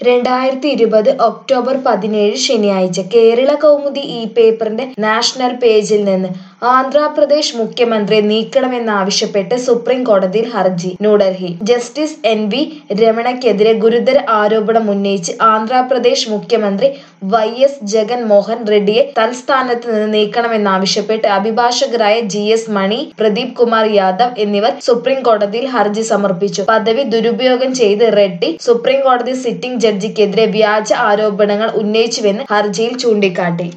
രണ്ടായിരത്തി ഇരുപത് ഒക്ടോബർ പതിനേഴ് ശനിയാഴ്ച കേരള കൗമുദി ഈ പേപ്പറിന്റെ നാഷണൽ പേജിൽ നിന്ന് ആന്ധ്രാപ്രദേശ് മുഖ്യമന്ത്രിയെ നീക്കണമെന്നാവശ്യപ്പെട്ട് സുപ്രീം കോടതിയിൽ ഹർജി ന്യൂഡൽഹി ജസ്റ്റിസ് എൻ വി രമണയ്ക്കെതിരെ ഗുരുതര ആരോപണം ഉന്നയിച്ച് ആന്ധ്രാപ്രദേശ് മുഖ്യമന്ത്രി വൈ എസ് ജഗൻ മോഹൻ റെഡ്ഡിയെ തൽസ്ഥാനത്ത് നിന്ന് നീക്കണമെന്നാവശ്യപ്പെട്ട് അഭിഭാഷകരായ ജി എസ് മണി പ്രദീപ് കുമാർ യാദവ് എന്നിവർ സുപ്രീം കോടതിയിൽ ഹർജി സമർപ്പിച്ചു പദവി ദുരുപയോഗം ചെയ്ത് റെഡ്ഡി സുപ്രീം കോടതി സിറ്റിംഗ് ജഡ്ജിക്കെതിരെ വ്യാജ ആരോപണങ്ങൾ ഉന്നയിച്ചുവെന്ന് ഹർജിയിൽ ചൂണ്ടിക്കാട്ടി